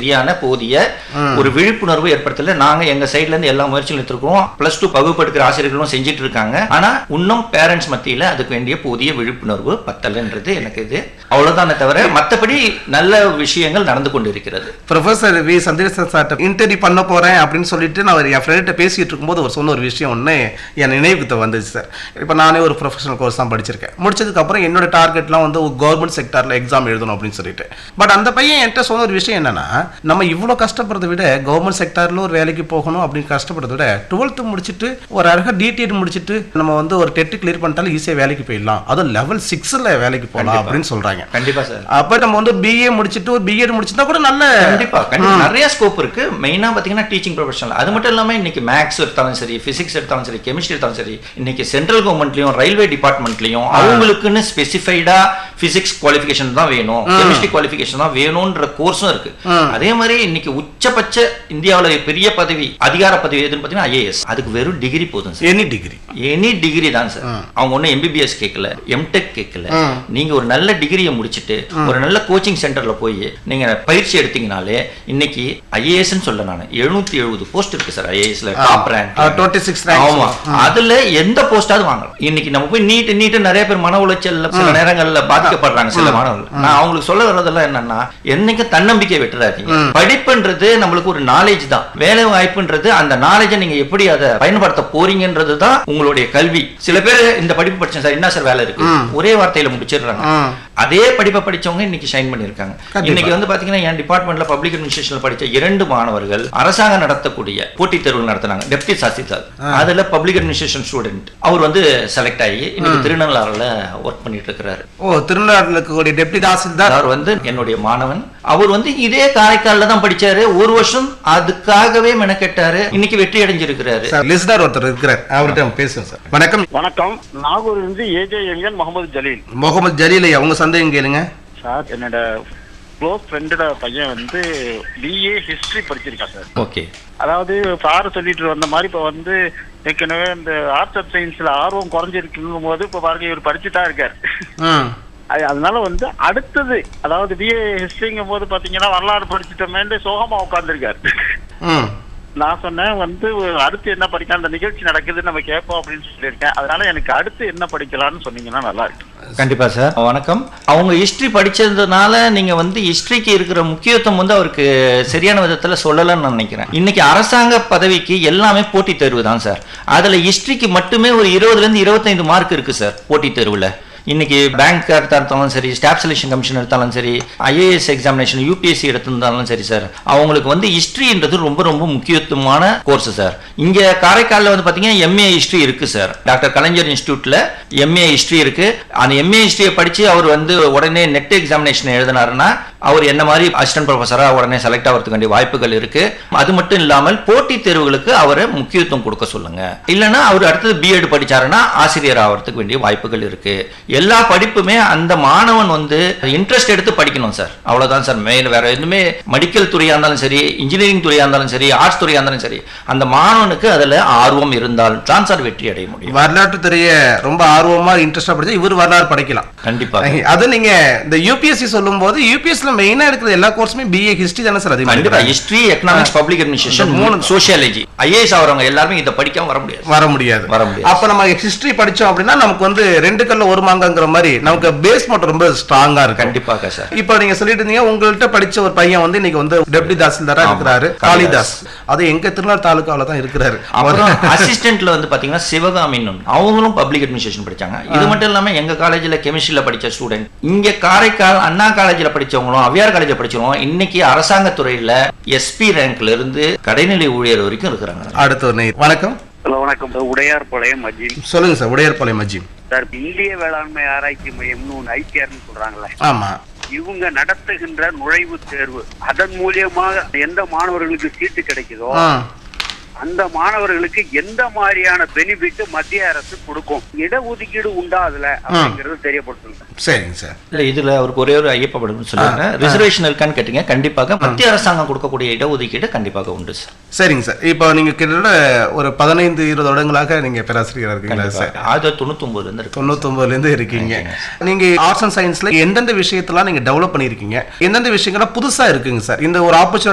சரியான போதிய ஒரு விழிப்புணர்வு ஏற்படுத்தல நாங்க எங்க சைடுல இருந்து எல்லா முயற்சிகளும் எடுத்திருக்கோம் பிளஸ் டூ பகுப்படுக்கிற ஆசிரியர்களும் செஞ்சுட்டு இருக்காங்க ஆனா இன்னும் பேரண்ட்ஸ் மத்தியில அதுக்கு வேண்டிய போதிய விழிப்புணர்வு பத்தலன்றது எனக்கு இது அவ்வளவுதானே தவிர மத்தபடி நல்ல விஷயங்கள் நடந்து கொண்டு இருக்கிறது ப்ரொஃபசர் வி சந்திரசன் சார்ட்ட இன்டர்வியூ பண்ண போறேன் அப்படின்னு சொல்லிட்டு நான் ஒரு என் ஃப்ரெண்ட்ட பேசிட்டு இருக்கும்போது அவர் சொன்ன ஒரு விஷயம் ஒன்று என் நினைவுக்கு வந்துச்சு சார் இப்போ நானே ஒரு ப்ரொஃபஷனல் கோர்ஸ் தான் படிச்சிருக்கேன் முடிச்சதுக்கு அப்புறம் என்னோட டார்கெட்லாம் வந்து கவர்மெண்ட் செக்டார்ல எக்ஸாம் எழுதணும் அப்படின்னு சொல்லிட்டு பட் அந்த பையன் என்கிட்ட சொன்ன ஒரு விஷயம் என்னன்னா நம்ம இவ்வளோ கஷ்டப்படுறதை விட கவர்மெண்ட் செக்டார்ல ஒரு வேலைக்கு போகணும் அப்படின்னு கஷ்டப்படுறதை விட டுவெல்த்து முடிச்சுட்டு ஒரு அழகாக டிடிஎட் முடிச்சுட்டு நம்ம வந்து ஒரு டெட்டு கிளியர் பண்ணிட்டாலும் ஈஸியாக வேலைக்கு போயிடலாம் அதுவும் லெவல் சிக்ஸில் வேலைக்கு போகலாம் அப்படின்னு சொல்றாங்க கண்டிப்பா சார் அப்ப நம்ம வந்து பிஏ முடிச்சுட்டு ஒரு பிஎட் முடிச்சிருந்தா கூட நல்ல கண்டிப்பா கண்டிப்பா நிறைய ஸ்கோப் இருக்கு மெயினா பாத்தீங்கன்னா டீச்சிங் ப்ரொஃபஷனல் அது மட்டும் இல்லாம இன்னைக்கு மேக்ஸ் எடுத்தாலும் சரி பிசிக்ஸ் எடுத்தாலும் சரி கெமிஸ்ட்ரி எடுத்தாலும் சரி இன்னைக்கு சென்ட்ரல் கவர்மெண்ட்லயும் ரயில்வே டிபார்ட்மெண்ட்லயும் அவங்களுக்குன்னு ஸ்பெசிஃபைடா பிசிக்ஸ் குவாலிஃபிகேஷன் தான் வேணும் கெமிஸ்ட்ரி குவாலிஃபிகேஷன் தான் வேணும்ன்ற கோர்ஸும் இருக்கு அதே மாதிரி இன்னைக்கு உச்சபட்ச இந்தியாவுல பெரிய பதவி அதிகார பதவி எதுன்னு பாத்தீங்கன்னா ஐஏஎஸ் அதுக்கு வெறும் டிகிரி போதும் sir any degree any degree தான் சார் அவங்க ஒன்றும் எம்பிபிஎஸ் கேட்கல எம்டெக் கேட்கல நீங்க ஒரு நல்ல டிகிரியை முடிச்சுட்டு ஒரு நல்ல கோச்சிங் சென்டர்ல போய் நீங்க பயிற்சி எடுத்தீங்கனாலே இன்னைக்கு ஐஏஎஸ்ன்னு சொல்ல நான் எழுநூத்தி எழுபது போஸ்ட் இருக்கு சார் ஐஏஎஸ்ல top rank twenty six rank ஆமா அதுல எந்த போஸ்டாவது வாங்கலாம் இன்னைக்கு நம்ம போய் நீட் நீட் நிறைய பேர் மன உளைச்சல்ல சில நேரங்கள்ல பாதிக்கப்படுறாங்க சில மாணவர்கள் நான் அவங்களுக்கு சொல்ல வர்றதெல்லாம் என்னன்னா என்னைக்கு தன்னம்பிக்கை விட்டுறாதீங்க படிப்புன்றது நம்மளுக்கு ஒரு நாலேஜ் தான் வேலை வாய்ப்புன்றது அந்த நாலேஜை நீங்க எப்படி அதை பயன்படுத்த போறீங்கன்றது தான் உங்களுடைய கல்வி சில பேர் இந்த படிப்பு படிச்சேன் சார் என்ன சார் வேலை இருக்கு ஒரே வார்த்தையில முடிச்சிடுறாங்க அதே படிப்பை படிச்சவங்க இன்னைக்கு ஷைன் பண்ணிருக்காங்க இன்னைக்கு வந்து பாத்தீங்கன்னா என் டிபார்ட்மெண்ட்ல பப்ளிக் அட்மினிஸ்ட்ரேஷன்ல படிச்ச இரண்டு மாணவர்கள் அரசாங்கம் நடத்தக்கூடிய போட்டித் தேர்வு நடத்தினாங்க டெப்டி தாசில்தார் அதுல பப்ளிக் அட்மினிஸ்ட்ரேஷன் ஸ்டூடெண்ட் அவர் வந்து செலக்ட் ஆகி இன்னைக்கு திருநள்ளாறுல ஒர்க் பண்ணிட்டு இருக்கிறாரு ஓ திருநாட்டில் இருக்கக்கூடிய டெப்டி தாசில்தார் அவர் வந்து என்னுடைய மாணவன் அவர் வந்து இதே காரைக்கால்ல தான் படிச்சாரு ஒரு வருஷம் அதுக்காகவே மெனக்கெட்டாரு இன்னைக்கு வெற்றி அடைஞ்சிருக்கிறாரு சார் லிஸ்னர் ஒருத்தர் இருக்கிறார் அவர்கிட்ட நம்ம பேசுவோம் சார் வணக்கம் வணக்கம் நாகூர் இருந்து ஏஜே எம்என் முகமது ஜலீல் முகமது ஜலீல் ஐயா உங்க சந்தேகம் கேளுங்க சார் என்னோட க்ளோஸ் ஃப்ரெண்டோட பையன் வந்து பிஏ ஹிஸ்டரி படிச்சிருக்கான் சார் ஓகே அதாவது சார் சொல்லிட்டு வந்த மாதிரி இப்போ வந்து ஏற்கனவே இந்த ஆர்ட்ஸ் அண்ட் சயின்ஸ்ல ஆர்வம் குறைஞ்சிருக்குங்கும் போது இப்போ பாருங்க இவர் படிச்சுட்டா இருக்கார் ம் அது அதனால வந்து அடுத்தது அதாவது பிஏ ஹிஸ்டரிங்கும் போது பாத்தீங்கன்னா வரலாறு படிச்சுட்டோமேண்டு சோகமா உட்காந்துருக்காரு ம் நான் சொன்னேன் வந்து அடுத்து என்ன படிக்கலாம் அந்த நிகழ்ச்சி நடக்குது நம்ம கேட்போம் அப்படின்னு சொல்லியிருக்கேன் அதனால எனக்கு அடுத்து என்ன படிக்கலாம்னு சொன்னீங்கன்னா நல்லா இருக்கும் கண்டிப்பா சார் வணக்கம் அவங்க ஹிஸ்டரி படிச்சதுனால நீங்க வந்து ஹிஸ்டரிக்கு இருக்கிற முக்கியத்துவம் வந்து அவருக்கு சரியான விதத்துல சொல்லலன்னு நான் நினைக்கிறேன் இன்னைக்கு அரசாங்க பதவிக்கு எல்லாமே போட்டித் தேர்வு தான் சார் அதுல ஹிஸ்டரிக்கு மட்டுமே ஒரு இருபதுல இருந்து இருபத்தைந்து மார்க் இருக்கு சார் போட்டித் தேர்வுல இன்னைக்கு பேங்க் எடுத்தாலும் சரி ஸ்டாஃப் செலெக்ஷன் கமிஷன் எடுத்தாலும் சரி ஐஏஎஸ் எக்ஸாமினேஷன் யூபிஎஸ்சி எடுத்திருந்தாலும் சரி சார் அவங்களுக்கு வந்து ஹிஸ்ட்ரின்றது ரொம்ப ரொம்ப முக்கியத்துவமான கோர்ஸ் சார் இங்க காரைக்காலில் வந்து பாத்தீங்கன்னா எம்ஏ ஹிஸ்ட்ரி இருக்கு சார் டாக்டர் கலைஞர் இன்ஸ்டியூட்ல எம்ஏ ஹிஸ்ட்ரி இருக்கு அந்த எம்ஏ ஹிஸ்ட்ரியை படிச்சு அவர் வந்து உடனே நெட் எக்ஸாமினேஷன் எழுதினாருன்னா அவர் என்ன மாதிரி அசிஸ்டன்ட் ப்ரொஃபஸரா உடனே செலக்ட் ஆகிறதுக்கு வேண்டிய வாய்ப்புகள் இருக்கு அது மட்டும் இல்லாமல் போட்டித் தேர்வுகளுக்கு அவரை முக்கியத்துவம் கொடுக்க சொல்லுங்க இல்லைன்னா அவர் அடுத்தது பிஎட் படிச்சாருன்னா ஆசிரியர் ஆகிறதுக்கு வேண்டிய வாய்ப்புகள் இருக்கு எல்லா படிப்புமே அந்த மாணவன் வந்து இன்ட்ரெஸ்ட் எடுத்து படிக்கணும் சார் அவ்வளவுதான் சார் மெயின் வேற எதுவுமே மெடிக்கல் துறையா இருந்தாலும் சரி இன்ஜினியரிங் துறையா இருந்தாலும் சரி ஆர்ட்ஸ் துறையா இருந்தாலும் சரி அந்த மாணவனுக்கு அதுல ஆர்வம் இருந்தால் தான் சார் வெற்றி அடைய முடியும் வரலாற்று துறைய ரொம்ப ஆர்வமா இன்ட்ரெஸ்டா படிச்சா இவர் வரலாறு படிக்கலாம் கண்டிப்பா அது நீங்க இந்த யூபிஎஸ்சி சொல்லும் போது யூபிஎஸ்சில மெயினா இருக்கிற எல்லா கோர்ஸுமே பிஏ ஹிஸ்டரி தானே சார் அதிகமா கண்டிப்பா எடுக்கிறாங்க. ஹிஸ்டரி எக்கனாமிக்ஸ் பப்ளிக் அட்மினிஸ்ட்ரேஷன் இந்த மூணு மூணு சோசியாலஜி ஐஏஎஸ் ஆகிறவங்க எல்லாருமே இதை படிக்காம வர முடியாது வர முடியாது வர முடியாது. அப்ப நம்ம ஹிஸ்டரி படிச்சோம் அப்படின்னா நமக்கு வந்து ரெண்டு கல்ல ஒரு மாங்கங்கிற மாதிரி நமக்கு பேஸ் மட்டும் ரொம்ப ஸ்ட்ராங்கா இருக்கு கண்டிப்பாக சார் இப்போ நீங்க சொல்லிட்டு இருந்தீங்க உங்கள்ட்ட படிச்ச ஒரு பையன் வந்து இன்னைக்கு வந்து டெப்டி தாசில்தாரா ஆமா. இருக்கிறாரு காளிதாஸ். காளிதாஸ் அது எங்க திருநாள் தாலுகாவில தான் இருக்கிறாரு அப்புறம் அசிஸ்டன்ட்ல வந்து பாத்தீங்கன்னா சிவகாமின்னு ஒண்ணு. அவங்களும் பப்ளிக் அட்மினிஸ்ட்ரேஷன் படிச்சாங்க இது மட்டும் இல்லாம எங்க காலேஜ்ல கெமிஸ்ட்ரியில படிச்ச ஸ்டூடெண்ட் இங்க காரைக்கால் அண்ணா காலேஜ்ல படிச்சவங்களும் அவ்வியார் காலேஜ்ல படிச்சவங்களும் இன்னைக்கு அரசாங்க துறையில எஸ்பி ரேங்க்ல இருந்து கடைநிலை ஊழியர் வரைக்கும் இருக்கிறாங்க அடுத்த ஒரு நேயர். வணக்கம் ஹலோ வணக்கம் உடையார் பாளையம் அஜீம் சொல்லுங்க சார் உடையார்பாளையம் மஜிம் சார் இந்திய வேளாண்மை ஆராய்ச்சி மையம்னு ஒன்று ஐக்கியார்னு சொல்றாங்களே ஆமா இவங்க நடத்துகின்ற நுழைவுத் தேர்வு அதன் மூலியமாக எந்த மாணவர்களுக்கு சீட்டு கிடைக்குதோ ஆ. அந்த மாணவர்களுக்கு எந்த மாதிரியான பெனிஃபிட் மத்திய அரசு கொடுக்கும் இடஒதுக்கீடு உண்டா அதுல அப்படிங்கறது தெரியப்படுத்துங்க சரிங்க சார் இல்ல இதுல அவருக்கு ஒரே ஒரு ஐயப்படும் சொல்லுங்க ரிசர்வேஷன் இருக்கான்னு கேட்டீங்க கண்டிப்பாக மத்திய அரசாங்கம் கொடுக்கக்கூடிய இடஒதுக்கீடு கண்டிப்பாக உண்டு சார் சரிங்க சார் இப்போ நீங்க கிட்டத்தட்ட ஒரு பதினைந்து இருபது வருடங்களாக நீங்க பேராசிரியரா இருக்கீங்களா சார் ஆயிரத்தி தொள்ளாயிரத்தி தொண்ணூத்தி இருந்து இருக்கு தொண்ணூத்தொன்பதுல இருந்து இருக்கீங்க நீங்க ஆர்ட்ஸ் அண்ட் சயின்ஸ்ல எந்தெந்த விஷயத்தெல்லாம் நீங்க டெவலப் பண்ணிருக்கீங்க எந்தெந்த விஷயங்கள்லாம் புதுசா இருக்குங்க சார் இந்த ஒரு ஆப்பர்ச்சுனிட்டி